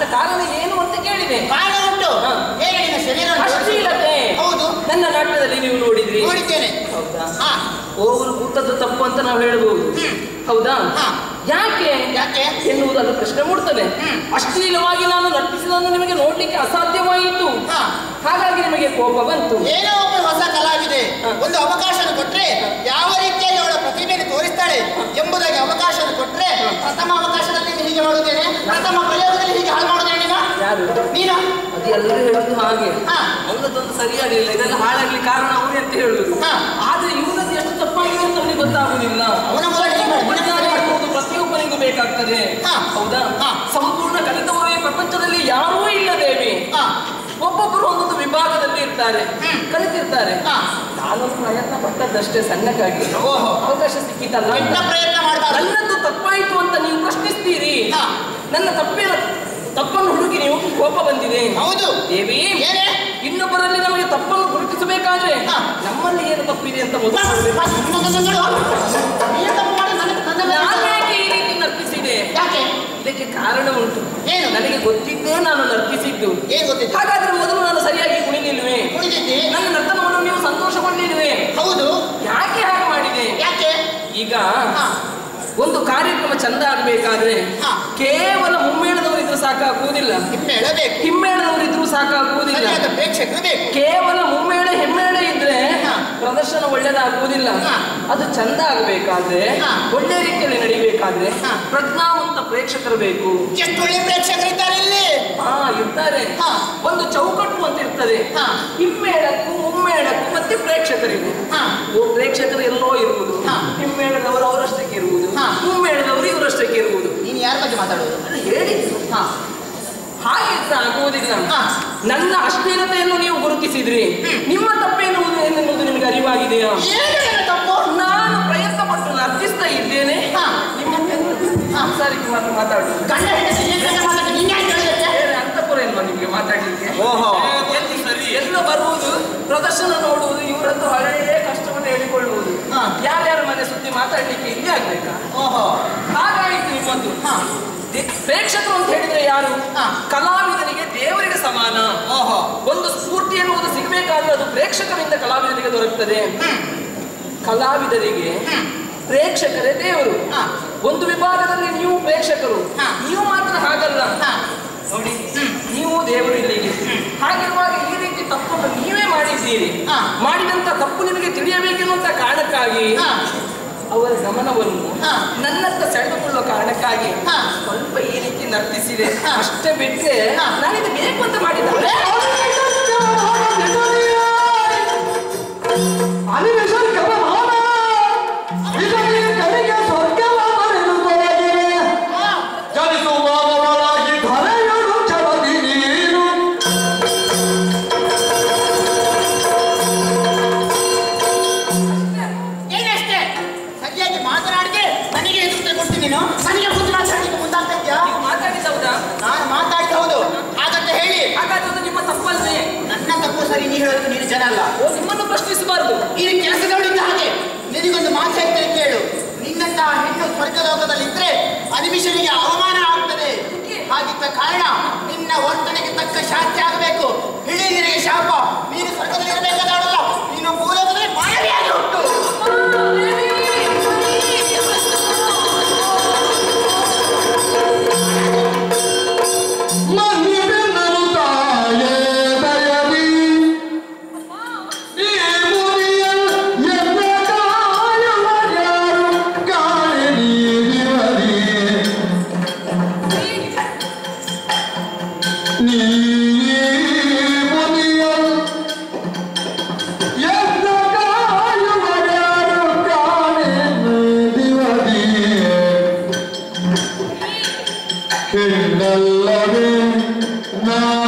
ಕಾರಣ ಏನು ಅಂತ ಕೇಳಿದೆ ಕಾರಣ ಉಂಟು ಹಾ. ಹೇಗೆ ನಿನ್ನ ಶರೀರ ಉಂಟು? ಅಶ್ಲೀಲತೆ ಹೌದು ನನ್ನ ನಾಟಕದಲ್ಲಿ ನೀವು ನೋಡಿದ್ರಿ ನೋಡಿದ್ದೇನೆ ಹೌದಾ ಹಾ ಹೋಗಲು ಕೂತದ್ದು ತಪ್ಪು ಅಂತ ನಾವು ಹೇಳ್ಬೋದು ಹ್ಮ್. ಹೌದಾ ಹಾ. ಯಾಕೆ ಯಾಕೆ ಎನ್ನುವುದಾದ ಪ್ರಶ್ನೆ ಮೂಡ್ತದೆ ಹ್ಮ್. ಅಶ್ಲೀಲವಾಗಿ ನಾನು ನರ್ತಿಸಿದನ್ನು ನಿಮಗೆ ನೋಡ್ಲಿಕ್ಕೆ ಅಸಾಧ್ಯವಾಯಿತು ಹಾ. ಹಾಗಾಗಿ ನಿಮಗೆ ಕೋಪ ಬಂತು ಏನೋ ಒಬ್ಬ ಹೊಸ ಕಲಾವಿದೆ ಹಾ. ಒಂದು ಅವಕಾಶ ಕೊಟ್ರೆ ಯಾವ ರೀತಿಯಾಗಿ ಅವಳ ಪ್ರತಿಭೆಯನ್ನು ತೋರಿಸ್ತಾಳೆ ಎಂಬುದಾಗಿ ಅವಕಾಶ ಕೊಟ್ರೆ ಪ್ರಥಮ ಅವಕಾಶದಲ್ಲಿ ಹೀಗೆ ಮಾಡುತ್ತೇನೆ ಪ್ರಥಮ ಪ್ರಯೋಗದಲ್ಲಿ ಹೀಗೆ ಹಾಳು ಮಾಡುತ್ತೇನೆ ನೀನು ಯಾರು ನೀನು ಅದು ಎಲ್ಲರೂ ಹೇಳುದು ಹಾಗೆ ಹಾ. ಅವನದೊಂದು ಸರಿಯಾಗಿಲ್ಲ ಇದೆಲ್ಲ ಹಾಳಾಗ್ಲಿ ಕಾರಣ ಅವನೇ ಅಂತ ಹೇಳುದು ಹಾ. ಆದ್ರೆ ಇವನದ್ದು ಎಷ್ಟು ತಪ್ಪಾಗಿದೆ ಅಂತ ಅವನಿಗೆ ಗೊತ್ತಾಗುದಿಲ್ಲ ಅವನ ಮೊದಲು ಹೀಗೆ ಮಾಡು, ನಿನ್ನ ಮೊದಲು ಹೀಗೆ ಮಾಡು. ಮಾಡುವುದು ಪ್ರತಿಯೊಬ್ಬನಿಗೂ ಬೇಕಾಗ್ತದೆ ಹಾ. ಹೌದಾ ಹಾ. ಸಂಪೂರ್ಣ ಕಲಿತವರೇ ಪ್ರಪಂಚದಲ್ಲಿ ಯಾರೂ ಇಲ್ಲ ದೇವಿ ಹಾ. ಒಬ್ಬೊಬ್ಬರು ಒಂದೊಂದು ವಿಭಾಗದಲ್ಲಿ ಇರ್ತಾರೆ ಹ್ಮ್. ಕಲಿತಿರ್ತಾರೆ ಹಾ. ನಾನೊಂದು ಪ್ರಯತ್ನ ಪಟ್ಟದ್ದಷ್ಟೇ ಸಣ್ಣಕ್ಕಾಗಿ ಓಹೋ. ಅವಕಾಶ ಸಿಕ್ಕಿತಲ್ಲ ಕೆಟ್ಟ ಪ್ರಯತ್ನ ಮಾಡಬಾರ್ದು ನನ್ನದು ತಪ್ಪಾಯಿತು ಅಂತ ನೀವು ಪ್ರಶ್ನಿಸ್ತೀರಿ ಹಾ. ನನ್ನ ತಪ್ಪಿನ ತಪ್ಪನ್ನು ಹುಡುಕಿ ನೀವು ಕೋಪ ಬಂದಿದೆ ಹೌದು ದೇವಿ ಏನೇ ಇನ್ನೊಬ್ಬರಲ್ಲಿ ನಮಗೆ ತಪ್ಪನ್ನು ಗುರುತಿಸಬೇಕಾದ್ರೆ ಹಾ. ನಮ್ಮಲ್ಲಿ ಏನು ತಪ್ಪಿದೆ ಅಂತ ಮೊದಲು ಬಾ, ನೋಡ್ಬೇಕು. ಬಾ, ನನ್ನ- ನನ್ನ- ನನ್ನ- ನೀನು ತಪ್ಪು ಮಾಡಿ ನನ್ನ ನನ್ನ ಮೇಲೆ- ನಾನು ಯಾಕೆ ಈ ರೀತಿ ನರ್ತಿಸಿದೆ ಯಾಕೆ ಇದಕ್ಕೆ ಕಾರಣ ಉಂಟು ಏನು? ನನಗೆ ಗೊತ್ತಿದ್ದೇ ನಾನು ನರ್ತಿಸಿದ್ದು ಏನ್ ಗೊತ್ತಿತ್ತು ಹಾಗಾದ್ರೆ ಮೊದಲು ನಾನು ಸರಿಯಾಗಿ ಕುಣಿಲಿಲ್ವೇ ಕುಡಿದಿದ್ದಿ ನನ್ನ ನರ್ತನವನ್ನು ನೀವು ಸಂತೋಷಗೊಂಡಿಲ್ವೇ ಹೌದು ಯಾಕೆ ಹಾಗೆ ಮಾಡಿದೆ ಯಾಕೆ ಈಗ ಹಾ. ಒಂದು ಕಾರ್ಯಕ್ರಮ ಚಂದ ಆಗಬೇಕಾದ್ರೆ ಹಾ. ಕೇವಲ ಮುಮ್ಮೇಳದವರಿದ್ರು ಸಾಕಾಗುವುದಿಲ್ಲ ಹಿಮ್ಮೆ ಹೇಳಬೇಕು ಹಿಮ್ಮೇಳದವರಿದ್ರು ಸಾಕಾಗುವುದಿಲ್ಲ ಸರಿಯಾದ ಪ್ರೇಕ್ಷಕರು ಬೇಕು ಕೇವಲ ಮುಮ್ಮೇಳೆ ಹೆಮ್ಮೇಳೆ ಇದ್ರೆ ಹಾ. ಪ್ರದರ್ಶನ ಒಳ್ಳೆದಾಗುವುದಿಲ್ಲ ಹಾ. ಅದು ಚಂದ ಆಗಬೇಕಾದ್ರೆ ಹಾ. ಒಳ್ಳೆ ರೀತಿಯಲ್ಲಿ ನಡಿಬೇಕಾದ್ರೆ ಹಾ. ಪ್ರಜ್ಞಾವಂತ ಪ್ರೇಕ್ಷಕರು ಬೇಕು ಎಷ್ಟು ಒಳ್ಳೆ ಪ್ರೇಕ್ಷಕರಿದ್ದಾರೆ ಇಲ್ಲಿ ಹಾ ಇರ್ತಾರೆ ಹಾ. ಒಂದು ಚೌಕಟ್ಟು ಅಂತ ಇರ್ತದೆ ಹಾ. ಹಿಮ್ಮೇಳಕ್ಕೂ ಮುಮ್ಮೇಳಕ್ಕೂ ಮತ್ತೆ ಪ್ರೇಕ್ಷಕರಿಗೂ ಹಾ. ಓ ಪ್ರೇಕ್ಷಕರು ಎಲ್ಲೋ ಇರುವುದು ಹಾ. ಹಿಮ್ಮೇಳದವರು ಅವರಷ್ಟಕ್ಕೆ ಇರುವುದು ಹಾ. ಮುಮ್ಮೇಳದವರು ಇವರಷ್ಟಕ್ಕೆ ಇರುವುದು ನೀನು ಯಾರ ಬಗ್ಗೆ ಮಾತಾಡೋದು ಅದು ಹೇಳಿದ್ದು ಹಾ ಹಾಗಿದ್ರೆ ಆಗುವುದಿಲ್ಲ ಹಾ. ನನ್ನ ಅಶ್ಲೀಲತೆಯನ್ನು ನೀವು ಗುರುತಿಸಿದ್ರಿ ನಿಮ್ಮ ತಪ್ಪೇನು ಎನ್ನುವುದು ನಿಮಗೆ ಅರಿವಾಗಿದೆಯಾ ಏನು ನನ್ನ ತಪ್ಪು ನಾನು ಪ್ರಯತ್ನ ಪಟ್ಟು ನರ್ತಿಸ್ತಾ ಇದ್ದೇನೆ ಹಾ. ನಿಮ್ಮ ಸಂಸಾರಿಕ ಮಾತು ಮಾತಾಡಿ ಗಂಡ ಹೆಂಡತಿ ಏನ್ ಕೆಲಸ ಮಾಡ್ಲಿಕ್ಕೆ ನೀನ್ ಯಾಕೆ ಹೇಳಿದೆ ಬೇರೆ ಅಂತಪುರ ಇಲ್ವಾ ನಿಮ್ಗೆ ಮಾತಾಡ್ಲಿಕ್ಕೆ ಓಹೋ. ಎಲ್ಲಿ ಸರಿ ಎಲ್ಲ ಬರುವುದು ಪ್ರದರ್ಶನ ನೋಡುವುದು ಇವರದ್ದು ಹಳೆಯ ಕಷ್ಟವನ್ನು ಹೇಳಿಕೊಳ್ಳುವುದು ಹಾ. ಯಾರ್ಯಾರ ಮನೆ ಸುದ್ದಿ ಮಾತಾಡ್ಲಿಕ್ಕೆ ಇಲ್ಲಿ ಆಗ್ಬೇಕಾ ಓಹೋ ಹಾಗಾಯಿತು ನಿಮ್ಮದು ಹಾ. ದೆ- ಪ್ರೇಕ್ಷಕರು ಅಂತ ಹೇಳಿದ್ರೆ ಯಾರು ಹಾ. ಕಲಾವಿದನಿಗೆ ದೇವರಿಗೆ ಸಮಾನ ಓಹೋ ಒಂದು ಸ್ಫೂರ್ತಿ ಎನ್ನುವುದು ಸಿಗಬೇಕಾದ್ರೆ ಅದು ಪ್ರೇಕ್ಷಕರಿಂದ ಕಲಾವಿದರಿಗೆ ದೊರಕುತ್ತದೆ ಕಲಾವಿದರಿಗೆ ಪ್ರೇಕ್ಷಕರೇ ದೇವರು ಹಾ. ಒಂದು ವಿಭಾಗದಲ್ಲಿ ನೀವು ಪ್ರೇಕ್ಷಕರು ಹಾ. ನೀವು ಮಾತ್ರ ಹಾಗಲ್ಲ ಹಾ. ನೋಡಿ ನೀವು ದೇವರು ಇಲ್ಲಿಗೆ ಹಾಗಿರುವಾಗ ಈ ರೀತಿ ತಪ್ಪನ್ನು ನೀವೇ ಮಾಡಿದ್ದೀರಿ ಹಾ. ಮಾಡಿದಂತ ತಪ್ಪು ನಿಮಗೆ ತಿಳಿಯಬೇಕೆನ್ನುವಂತ ಕಾರಣಕ್ಕಾಗಿ ಹಾ. ಅವರ ಗಮನವನ್ನು ಹಾ. ನನ್ನತ್ತ ಸೆಳೆದುಕೊಳ್ಳುವ ಕಾರಣಕ್ಕಾಗಿ ಹಾ. ಸ್ವಲ್ಪ ಈ ರೀತಿ ನರ್ತಿಸಿದೆ ಹಾ. ಅಷ್ಟೇ ಬಿಟ್ಟರೆ ಹಾ. ನಾನಿದು ಬೇಕು ಅಂತ ಮಾಡಿದ್ದಾರೆ ಏನಷ್ಟೇ ಸರಿಯಾಗಿ ಮಾತನಾಡಿದೆ ನನಗೆ ಎದುರು ಕೊಡ್ತೀನಿ ನೀನು ನನಗೆ ಮುಂದೆ ಮಾತಾಡ್ಲಿಕ್ಕೆ ಮುಂದಾಗ್ತಾ ಇದ್ಯಾ ನೀವು ಮಾತಾಡಿದೌದಾ ನಾನು ಮಾತಾಡಿದ ಹೌದು ಹಾಗಂತ ಹೇಳಿ ಹಾಗಾದ್ರೆ ಅದು ನಿಮ್ಮ ತಪ್ಪಲ್ವೇ ನನ್ನ ತಪ್ಪು ಸರಿ ನೀ ಹೇಳೋದು ನೀನು ಜನ ಅಲ್ಲ ಓ ನಿಮ್ಮನ್ನು ಪ್ರಶ್ನಿಸಬಾರದು ಈ ಕೆಲಸದವಳಿಂದ ಹಾಗೆ ನಿನಗೊಂದು ಮಾತು ಹೇಳ್ತೇನೆ ಕೇಳು ನಿನ್ನಂತ ಹೆಣ್ಣು ಸ್ವರ್ಗಲೋಕದಲ್ಲಿ ಇದ್ರೆ ಅನಿಮಿಷನಿಗೆ ಅವಮಾನ ಆಗ್ತದೆ ಹಾಗಿದ್ದ ಕಾರಣ ನಿನ್ನ ವರ್ತನೆಗೆ ತಕ್ಕ ಶಾಸ್ತಿ ಆಗಬೇಕು ಇಡೀ ನಿನಗೆ ಶಾಪ ನೀನು ಸ್ವರ್ಗದಲ್ಲಿ ಇರಬೇಕಾದವಳಲ್ಲ ನೀನು ಭೂಲೋಕದಲ್ಲಿ ಮಾನವಿಯಾಗಿ ಹುಟ್ಟು ಹೆಣ್ಣಲ್ಲವೇ ನಾ